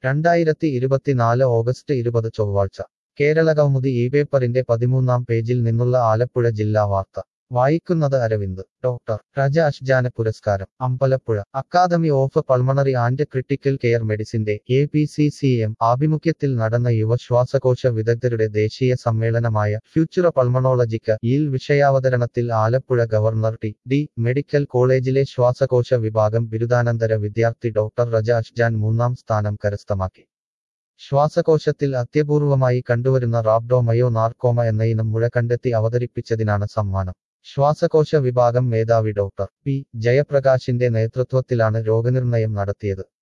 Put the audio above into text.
രണ്ടായിരത്തി ഇരുപത്തിനാല് ഓഗസ്റ്റ് ഇരുപത് ചൊവ്വാഴ്ച കേരളകൗമുദി ഈ പേപ്പറിന്റെ പതിമൂന്നാം പേജിൽ നിന്നുള്ള ആലപ്പുഴ ജില്ലാ വാർത്ത വായിക്കുന്നത് അരവിന്ദ് ഡോക്ടർ രജ അഷ്ജാന പുരസ്കാരം Ambalappuzha academy of pulmonary and critical care മെഡിസിന്റെ A P C C M ആഭിമുഖ്യത്തിൽ നടന്ന യുവ ശ്വാസകോശ വിദഗ്ധരുടെ ദേശീയ സമ്മേളനമായ ഫ്യൂച്ചർ പൾമണോളജിക്ക് യിൽ വിഷയാവതരണത്തിൽ Alappuzha governor T D medical കോളേജിലെ ശ്വാസകോശ വിഭാഗം ബിരുദാനന്തര വിദ്യാർത്ഥി ഡോക്ടർ രജ അഷ്ജാൻ മൂന്നാം സ്ഥാനം കരസ്ഥമാക്കി ശ്വാസകോശത്തിൽ അത്യപൂർവമായി കണ്ടുവരുന്ന റാബ്ഡോമയോ നാർക്കോമ എന്ന ഇനം മുഴ കണ്ടെത്തി അവതരിപ്പിച്ചതിനാണ് സമ്മാനം ശ്വാസകോശ വിഭാഗം മേധാവി ഡോക്ടർ പി ജയപ്രകാശിന്റെ നേതൃത്വത്തിലാണ് രോഗനിർണയം നടത്തിയത്